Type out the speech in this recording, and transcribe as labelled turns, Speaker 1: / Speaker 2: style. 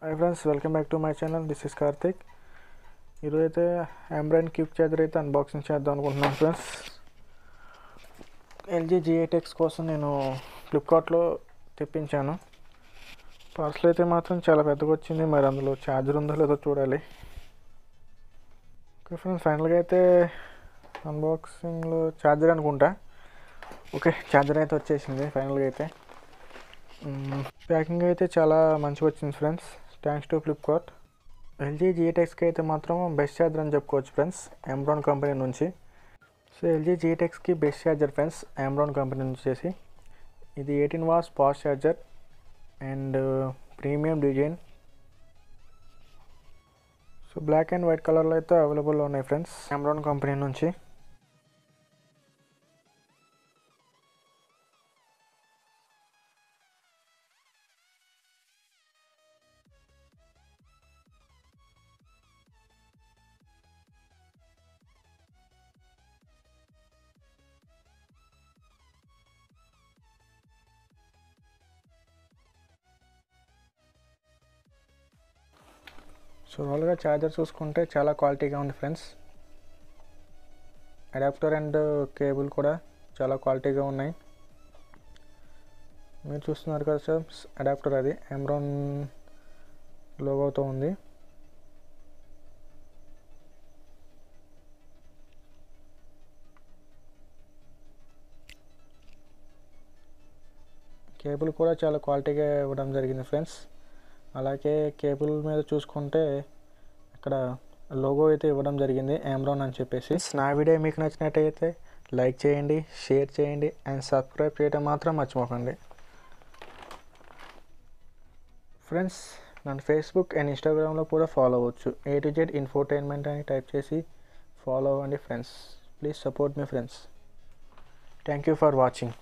Speaker 1: hi friends welcome back to my channel this is Karthik ఈరోజు అయితే Ambrane cube charger అయితే unboxing చేద్దాం అనుకుంటున్నాను ఫ్రెండ్స్ ఎల్జీ జిఐటెక్స్ కోసం నేను ఫ్లిప్కార్ట్లో తెప్పించాను పార్సల్ అయితే మాత్రం చాలా పెద్దగా వచ్చింది మరి అందులో ఛార్జర్ ఉందో లేదో చూడాలి ఓకే ఫ్రెండ్స్ ఫైనల్గా అయితే అన్బాక్సింగ్లో ఛార్జర్ అనుకుంటా ఓకే ఛార్జర్ అయితే వచ్చేసింది ఫైనల్గా అయితే ప్యాకింగ్ అయితే చాలా మంచిగా వచ్చింది friends thanks to Flipkart LG జిఎటెక్స్కి అయితే మాత్రం బెస్ట్ ఛార్జర్ అని చెప్పుకోవచ్చు ఫ్రెండ్స్ ఎంబ్రాన్ కంపెనీ నుంచి సో ఎల్జీ జిఎటెక్స్కి best charger friends Ambrane company నుంచి చేసి ఇది eighteen watts fast charger and premium design so black and white కలర్లో అయితే అవైలబుల్లో ఉన్నాయి ఫ్రెండ్స్ ఎంబ్రాన్ కంపెనీ నుంచి సో ఓవరాల్గా ఛార్జర్ చూసుకుంటే చాలా క్వాలిటీగా ఉంది ఫ్రెండ్స్ అడాప్టర్ అండ్ కేబుల్ కూడా చాలా క్వాలిటీగా ఉన్నాయి మీరు చూస్తున్నారు కదా సార్ అడాప్టర్ అది ఎమ్రాన్ లోగోతో ఉంది కేబుల్ కూడా చాలా క్వాలిటీగా ఇవ్వడం జరిగింది ఫ్రెండ్స్ అలాగే కేబుల్ మీద చూసుకుంటే ఇక్కడ లోగో అయితే ఇవ్వడం జరిగింది ఆమ్రాన్ అని చెప్పేసి నా వీడియో మీకు నచ్చినట్టయితే లైక్ చేయండి షేర్ చేయండి అండ్ సబ్స్క్రైబ్ చేయడం మాత్రం మర్చిపోకండి ఫ్రెండ్స్ నన్ను ఫేస్బుక్ అండ్ ఇన్స్టాగ్రామ్లో కూడా ఫాలో అవ్వచ్చు ఏ టు జెడ్ ఇన్ఫోటైన్మెంట్ అని టైప్ చేసి ఫాలో అవ్వండి ఫ్రెండ్స్ ప్లీజ్ సపోర్ట్ మీ friends thank you for watching